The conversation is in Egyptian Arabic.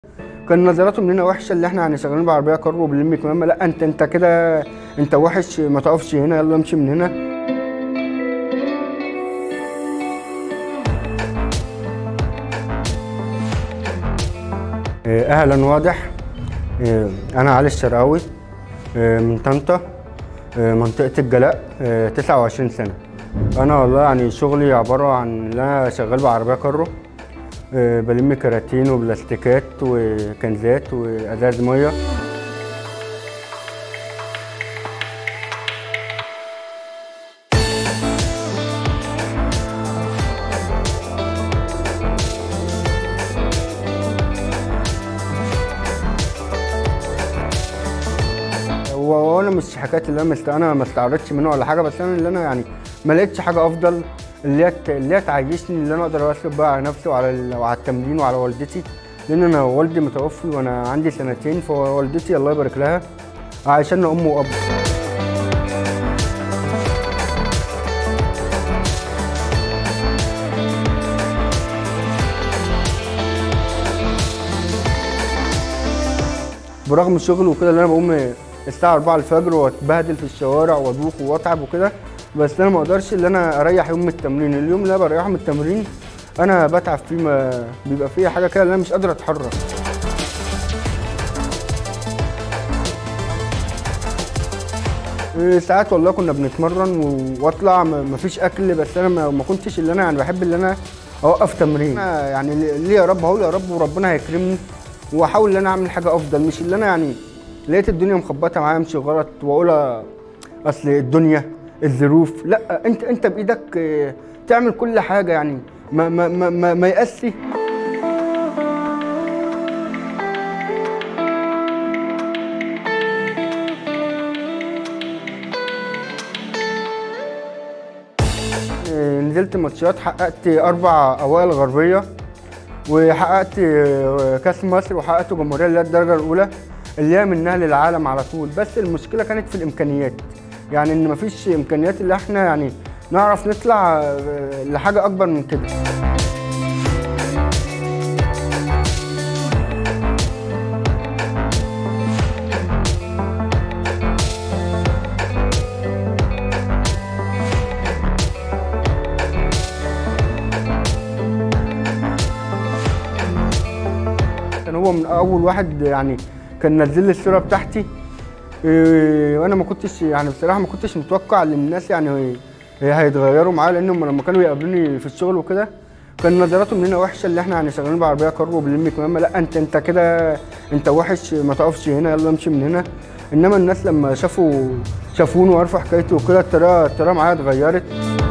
كان نظراتهم لنا وحشه اللي احنا يعني شغالين بعربيه كارو وبنلم كمامه لا انت انت كده انت وحش ما تقفش هنا يلا امشي من هنا آه، اهلا واضح آه، انا علي الشرقاوي آه، من طنطا آه، منطقه الجلاء آه، 29 سنه انا والله يعني شغلي عباره عن ان انا شغال بعربيه كارو آه، بلم كراتين وبلاستيكات وكنزات وازاز ميه هو انا مش حكايه اللي انا مست... انا ما استعرضتش منه ولا حاجه بس انا اللي انا يعني ما لقيتش حاجه افضل اللي هي ت- اللي هي تعيشني اللي انا اقدر اصرف بقى على نفسي وعلى ال... وعلى التمرين وعلى والدتي لان انا والدي متوفي وانا عندي سنتين فوالدتي الله يبارك لها عايشانا ام واب برغم الشغل وكده اللي انا بقوم الساعه 4 الفجر واتبهدل في الشوارع وادوخ واتعب وكده بس انا ما اقدرش ان انا اريح يوم من التمرين اليوم اللي انا بريحه من التمرين انا بتعب فيه ما بيبقى فيه حاجه كده اللي انا مش قادر اتحرك إيه، ساعات والله كنا بنتمرن و- واطلع ما- مفيش اكل بس انا ما ما كنتش اللي انا يعني بحب اللي انا اوقف تمرين أنا يعني ليه يا رب هقول يا رب وربنا هيكرمني واحاول ان انا اعمل حاجه افضل مش اللي انا يعني لقيت الدنيا مخبطه معايا امشي غلط واقول اصل الدنيا الظروف لا انت انت بايدك آه، تعمل كل حاجه يعني ما ما ما ما, ما يأسي آه، نزلت ماتشات حققت اربع اوائل غربيه وحققت آه، كاس مصر وحققت جمهوريه اللي هي الدرجه الاولى اللي هي منها للعالم على طول بس المشكله كانت في الامكانيات يعني ان مفيش امكانيات اللي احنا يعني نعرف نطلع آه، لحاجه اكبر من كده كان هو من اول واحد يعني كان نزل لي الصوره بتاعتي إيه، وانا ما كنتش يعني بصراحه ما كنتش متوقع ان الناس يعني هيتغيروا معايا لانهم لما كانوا يقابلوني في الشغل وكده كان نظراتهم لنا وحشه اللي احنا يعني شغالين بعربيه كارو وبنلم كمامه لا انت انت كده انت وحش ما تقفش هنا يلا امشي من هنا انما الناس لما شافوا شافوني وعرفوا حكايتي وكده الطريقه الطريقه معايا اتغيرت